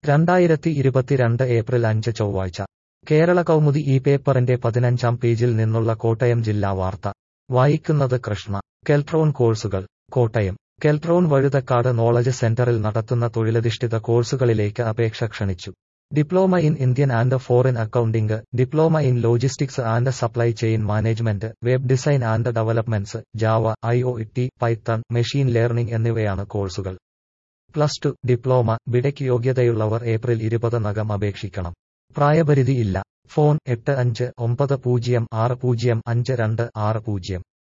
രണ്ടായിരത്തി ഇരുപത്തിരണ്ട് ഏപ്രിൽ അഞ്ച് ചൊവ്വാഴ്ച കേരള കൗമുദി ഈ പേപ്പറിന്റെ പതിനഞ്ചാം പേജിൽ നിന്നുള്ള കോട്ടയം ജില്ലാ വാർത്ത വായിക്കുന്നത് കൃഷ്ണ കെൽട്രോൺ കോഴ്സുകൾ കോട്ടയം കെൽട്രോൺ വഴുതക്കാട് നോളജ് സെന്ററിൽ നടത്തുന്ന തൊഴിലധിഷ്ഠിത കോഴ്സുകളിലേക്ക് അപേക്ഷ ക്ഷണിച്ചു diploma in Indian and foreign accounting diploma in logistics and supply chain management web design and developments Java I O T Python machine learning എന്നിവയാണ് കോഴ്സുകൾ പ്ലസ് ടു ഡിപ്ലോമ ബിടെക് യോഗ്യതയുള്ളവർ ഏപ്രിൽ ഇരുപതിനകം അപേക്ഷിക്കണം പ്രായപരിധി ഇല്ല ഫോൺ എട്ട് അഞ്ച് ഒമ്പത് പൂജ്യം ആറ് പൂജ്യം അഞ്ച് രണ്ട് ആറ് പൂജ്യം